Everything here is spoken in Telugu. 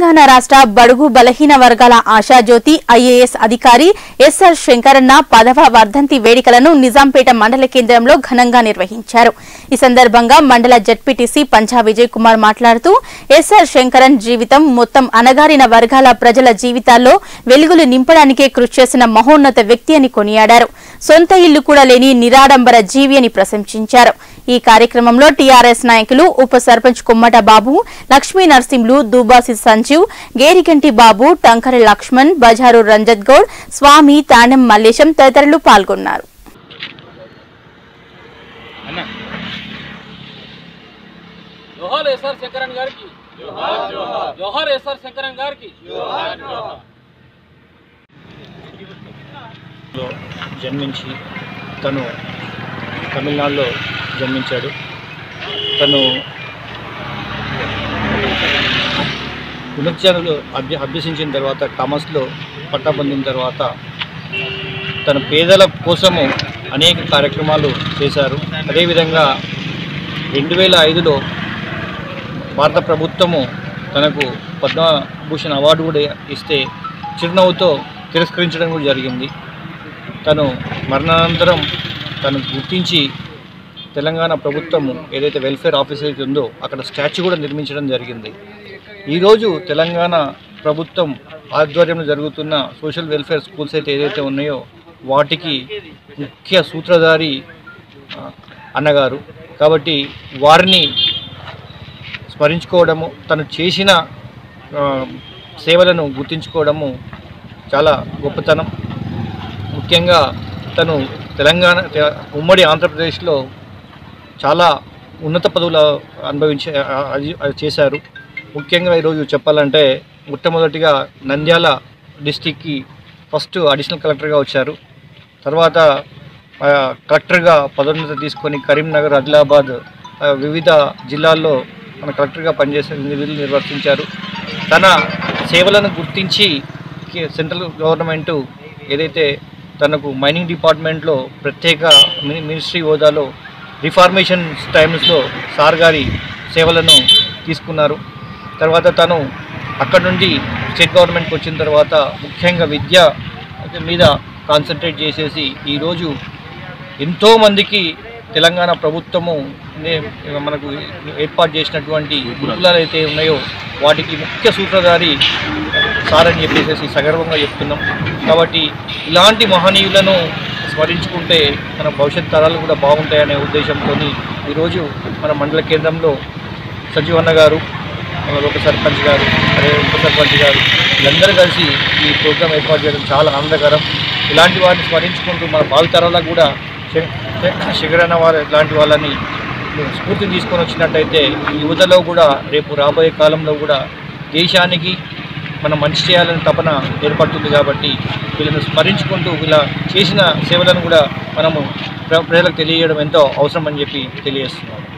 తెలంగాణ రాష్ట్ర బడుగు బలహీన వర్గాల ఆశాజ్యోతి ఐఏఎస్ అధికారి ఎస్ఆర్ శంకరన్న పదవ వర్ధంతి వేడుకలను నిజాంపేట మండల కేంద్రంలో ఘనంగా నిర్వహించారు ఈ సందర్భంగా మండల జడ్పీటీసీ పంచా విజయ్ కుమార్ మాట్లాడుతూ ఎస్ఆర్ శంకరన్ జీవితం మొత్తం అణగారిన వర్గాల ప్రజల జీవితాల్లో వెలుగులు నింపడానికే కృషి చేసిన మహోన్నత వ్యక్తి అని కొనియాడారు సొంత ఇల్లు కూడా లేని నిరాడంబర జీవి అని ప్రశంసించారు ఈ కార్యక్రమంలో టీఆర్ఎస్ నాయకులు ఉప సర్పంచ్ కుమ్మట బాబు లక్ష్మీ నరసింహులు దూబాసి సంజీవ్ గేరిగంటి బాబు టంకర లక్ష్మణ్ బజారు రంజత్ గౌడ్ స్వామి తాండం మల్లేశం తదితరులు పాల్గొన్నారు జోహార్ ఎస్ఆర్ శంకరన్ గారికి జోహార్ ఎస్ఆర్ శంకరన్ గారికి లో జన్మించి తను తమిళనాడులో జన్మించాడు తను పునర్జనులు అభ్య అభ్యసించిన తర్వాత కామర్స్లో పట్టా పొందిన తర్వాత తన పేదల కోసము అనేక కార్యక్రమాలు చేశారు అదేవిధంగా రెండు వేల ఐదులో భారత ప్రభుత్వము తనకు పద్మభూషణ్ అవార్డు కూడా ఇస్తే చిరునవ్వుతో తిరస్కరించడం కూడా జరిగింది తను మరణానంతరం తను గుర్తించి తెలంగాణ ప్రభుత్వము ఏదైతే వెల్ఫేర్ ఆఫీస్ అయితే ఉందో అక్కడ స్టాచ్యూ కూడా నిర్మించడం జరిగింది ఈరోజు తెలంగాణ ప్రభుత్వం ఆధ్వర్యంలో జరుగుతున్న సోషల్ వెల్ఫేర్ స్కూల్స్ అయితే ఏదైతే ఉన్నాయో వాటికి ముఖ్య సూత్రధారి ఆ, అన్నగారు కాబట్టి వారిని స్మరించుకోవడము తను చేసిన ఆ, సేవలను గుర్తించుకోవడము చాలా గొప్పతనం ముఖ్యంగా తను తెలంగాణ తె- ఉమ్మడి ఆంధ్రప్రదేశ్లో చాలా ఉన్నత పదవులు అనుభవించే ఆ, అది అది చేశారు ముఖ్యంగా ఈరోజు చెప్పాలంటే మొట్టమొదటిగా నంద్యాల డిస్టిక్కి ఫస్ట్ అడిషనల్ కలెక్టర్గా వచ్చారు తర్వాత ఆ, కలెక్టర్గా పదోన్నతి తీసుకొని కరీంనగర్ ఆదిలాబాద్ ఆ, వివిధ జిల్లాల్లో మన కలెక్టర్గా పనిచేసే విధులు నిర్వర్తించారు తన సేవలను గుర్తించి కే- సెంట్రల్ గవర్నమెంటు ఏదైతే తనకు మైనింగ్ డిపార్ట్మెంట్లో ప్రత్యేక మిని- మినిస్ట్రీ హోదాలో రిఫార్మేషన్ టైమ్స్లో సార్ గారి సేవలను తీసుకున్నారు తర్వాత తను అక్కడ నుండి స్టేట్ గవర్నమెంట్కి వచ్చిన తర్వాత ముఖ్యంగా విద్య మీద కాన్సన్ట్రేట్ చేసేసి ఈరోజు ఎంతోమందికి తెలంగాణ ప్రభుత్వము నే- మనకు ఏర్పాటు చేసినటువంటి గురుకులాలు అయితే ఉన్నాయో వాటికి ముఖ్య సూత్రధారి సార్ అని చెప్పేసి సగర్వంగా చెప్తున్నాం కాబట్టి ఇలాంటి మహనీయులను స్మరించుకుంటే మన భవిష్యత్ తరాలు కూడా బాగుంటాయనే ఉద్దేశంతో ఈరోజు మన మండల కేంద్రంలో సంజీవన్న గారు మన లోక సర్పంచ్ గారు అదే ఉప సర్పంచ్ గారు వీళ్ళందరూ కలిసి ఈ ప్రోగ్రాం ఏర్పాటు చేయడం చాలా ఆనందకరం ఇలాంటి వారిని స్మరించుకుంటూ మన భావితరాలకు కూడా శిఖరన్న వారు ఇలాంటి వాళ్ళని స్ఫూర్తిని తీసుకొని వచ్చినట్టయితే ఈ యువతలో కూడా రేపు రాబోయే కాలంలో కూడా దేశానికి మనం మంచి చేయాలని తపన ఏర్పడుతుంది కాబట్టి వీళ్ళని స్మరించుకుంటూ వీళ్ళ చేసిన సేవలను కూడా మనము ప్ర- ప్రజలకు తెలియజేయడం ఎంతో అవసరం అని చెప్పి తెలియజేస్తున్నాము